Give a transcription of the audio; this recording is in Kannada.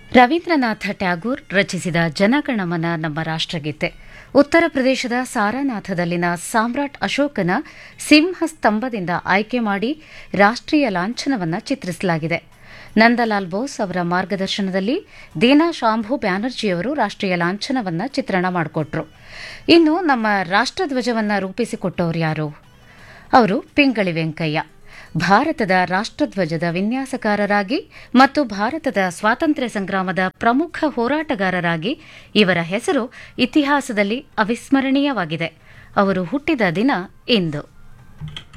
ರವೀಂದ್ರನಾಥ ಟ್ಯಾಗೂರ್ ರಚಿಸಿದ ಜನಗಣಮನ ನಮ್ಮ ರಾಷ್ಟ್ರಗೀತೆ ಉತ್ತರ ಪ್ರದೇಶದ ಸಾರಾನಾಥದಲ್ಲಿನ ಸಾಮ್ರಾಟ್ ಅಶೋಕನ ಸಿಂಹ ಸ್ತಂಭದಿಂದ ಆಯ್ಕೆ ಮಾಡಿ ರಾಷ್ಟ್ರೀಯ ಲಾಂಛನವನ್ನು ಚಿತ್ರಿಸಲಾಗಿದೆ ನಂದಲಾಲ್ ಬೋಸ್ ಅವರ ಮಾರ್ಗದರ್ಶನದಲ್ಲಿ ದೀನಾ ಶಾಂಭು ಬ್ಯಾನರ್ಜಿಯವರು ರಾಷ್ಟ್ರೀಯ ಲಾಂಛನವನ್ನು ಚಿತ್ರಣ ಮಾಡಿಕೊಟ್ರು ಇನ್ನು ನಮ್ಮ ರಾಷ್ಟ್ರಧ್ವಜವನ್ನು ರೂಪಿಸಿಕೊಟ್ಟವರು ಯಾರು ಅವರು ಪಿಂಗಳಿ ವೆಂಕಯ್ಯ ಭಾರತದ ರಾಷ್ಟ್ರಧ್ವಜದ ವಿನ್ಯಾಸಕಾರರಾಗಿ ಮತ್ತು ಭಾರತದ ಸ್ವಾತಂತ್ರ್ಯ ಸಂಗ್ರಾಮದ ಪ್ರಮುಖ ಹೋರಾಟಗಾರರಾಗಿ ಇವರ ಹೆಸರು ಇತಿಹಾಸದಲ್ಲಿ ಅವಿಸ್ಮರಣೀಯವಾಗಿದೆ ಅವರು ಹುಟ್ಟಿದ ದಿನ ಇಂದು